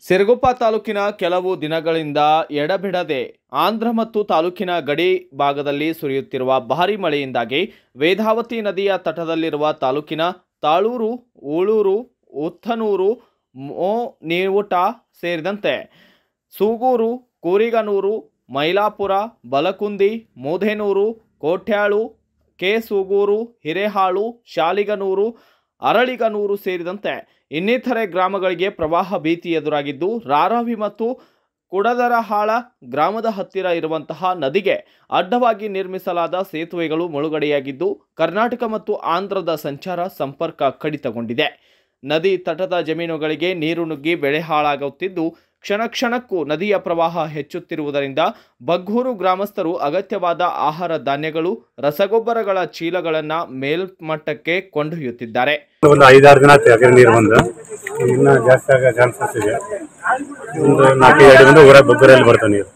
ಸಿರಗುಪ್ಪ ತಾಲೂಕಿನ ಕೆಲವು ದಿನಗಳಿಂದ ಎಡಬಿಡದೆ ಆಂಧ್ರ ಮತ್ತು ತಾಲೂಕಿನ ಗಡಿ ಭಾಗದಲ್ಲಿ ಸುರಿಯುತ್ತಿರುವ ಭಾರಿ ಮಳೆಯಿಂದಾಗಿ ವೇದಾವತಿ ನದಿಯ ತಟದಲ್ಲಿರುವ ತಾಲೂಕಿನ ತಾಳೂರು ಉಳೂರು ಉತ್ತನೂರು ಮೋನೇವುಟ ಸೇರಿದಂತೆ ಸೂಗೂರು ಕೂರಿಗನೂರು ಮೈಲಾಪುರ ಬಲಕುಂದಿ ಮೂಧೇನೂರು ಕೋಟ್ಯಾಳು ಕೆ ಸೂಗೂರು ಹಿರೇಹಾಳು ಶಾಲಿಗನೂರು ಅರಳಿಗನೂರು ಸೇರಿದಂತೆ ಇನ್ನಿತರೆ ಗ್ರಾಮಗಳಿಗೆ ಪ್ರವಾಹ ಭೀತಿ ಎದುರಾಗಿದ್ದು ರಾರಾವಿ ಮತ್ತು ಕುಡದರಹಾಳ ಗ್ರಾಮದ ಹತ್ತಿರ ಇರುವಂತಹ ನದಿಗೆ ಅಡ್ಡವಾಗಿ ನಿರ್ಮಿಸಲಾದ ಸೇತುವೆಗಳು ಮುಳುಗಡೆಯಾಗಿದ್ದು ಕರ್ನಾಟಕ ಮತ್ತು ಆಂಧ್ರದ ಸಂಚಾರ ಸಂಪರ್ಕ ಕಡಿತಗೊಂಡಿದೆ ನದಿ ತಟದ ಜಮೀನುಗಳಿಗೆ ನೀರು ನುಗ್ಗಿ ಬೆಳೆ ಹಾಳಾಗುತ್ತಿದ್ದು ಕ್ಷಣ ಕ್ಷಣಕ್ಕೂ ನದಿಯ ಪ್ರವಾಹ ಹೆಚ್ಚುತ್ತಿರುವುದರಿಂದ ಬಗ್ಗೂರು ಗ್ರಾಮಸ್ಥರು ಅಗತ್ಯವಾದ ಆಹಾರ ಧಾನ್ಯಗಳು ರಸಗೊಬ್ಬರಗಳ ಚೀಲಗಳನ್ನು ಮೇಲ್ಮಟ್ಟಕ್ಕೆ ಕೊಂಡೊಯ್ಯುತ್ತಿದ್ದಾರೆ ಒಂದು ಐದಾರು ದಿನ ಆಯ್ತು ಯಾಕಂದ್ರೆ ನೀರು ಬಂದು ಇನ್ನ ಜಾಸ್ತಿ ಆಗೋ ಚಾನ್ಸಸ್ ಇದೆ ಒಂದು ನಾಲ್ಕೈದು ಅಡಿ ಬಂದು ಊರ ಬೊಬ್ಬರಲ್ಲಿ ಬರ್ತಾವೆ ನೀರು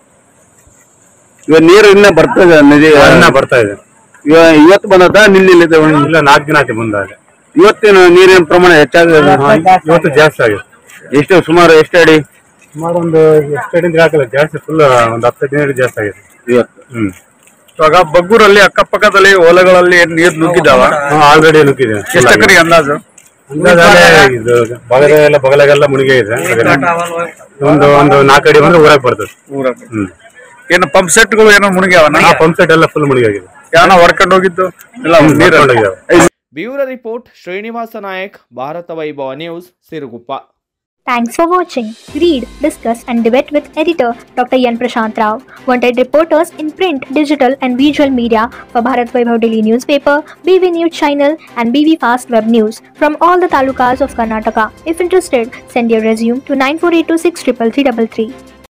ಇವಾಗ ನೀರು ಇನ್ನ ಬರ್ತದೆ ನದಿ ಇನ್ನ ಬರ್ತಾ ಇದೆ ಇವ- ಇವತ್ತು ಬಂದದ ನಿನ್ನೆ ಇಲ್ಲ ನಾಲ್ಕು ದಿನ ಆಯ್ತು ಬಂದಾಗ ಇವತ್ತಿನ ನೀರಿನ ಪ್ರಮಾಣ ಹೆಚ್ಚಾಗಿದೆ ಇವತ್ತು ಜಾಸ್ತಿ ಆಗಿದೆ ಎಷ್ಟು ಸುಮಾರು ಎಷ್ಟು ಅಡಿ ಸುಮಾರು ಒಂದು ಎಷ್ಟು ಅಡಿ ಅಂತ ಹಾಕಲ್ಲ ಜಾಸ್ತಿ ಫುಲ್ ಒಂದು ಹತ್ತು ದಿನ ಜಾಸ್ತಿ ಆಗಿದೆ ಇವತ್ತು ಹ್ಮ್ ಇವಾಗ ಬಗ್ಗೂರಲ್ಲಿ ಅಕ್ಕಪಕ್ಕದಲ್ಲಿ ಹೊಲಗಳಲ್ಲಿ ನೀರು ನುಗ್ಗಿದಾವ ಆಲ್ರೆಡಿ ನುಗ್ಗಿದೆ ಎಷ್ಟು ಎಕರೆ ಅಂದಾಜು ಅಂದಾಜಲ್ಲೇ ಇದು ಬಗಲ ಎಲ್ಲ ಬಗಲಾಗೆಲ್ಲ ಮುಳುಗೆ ಇದೆ ಒಂದು ಒಂದು ನಾಲ್ಕು ಅಡಿ ಬಂದ್ರೆ ಊರಾಗ ಬರ್ತದೆ ಊರಾಗ ಹ್ಮ್ ಏನು ಪಂಪ್ ಸೆಟ್ಗಳು ಏನೋ ಮುಳುಗ್ಯಾವ ಆ ಪಂಪ್ ಸೆಟ್ ಎಲ್ಲ ಫುಲ್ ಮುಳುಗಾಗಿದೆ ಯಾವನ ಹೊಡ್ಕೊಂಡು ಹೋಗಿದ್ದು ಇಲ್ಲ ನೀರು ನೀರು bureau report Srinivasa Nayak Bharata Vaibhava news Siruguppa Thanks for watching. Read, discuss, and debate with editor Dr. Yan Prashant Rao. Wanted reporters in print, digital, and visual media for Bharat Vaibhav Daily newspaper, BV News channel, and BV Fast Web News from all the talukas of Karnataka. If interested, send your resume to 9482633333.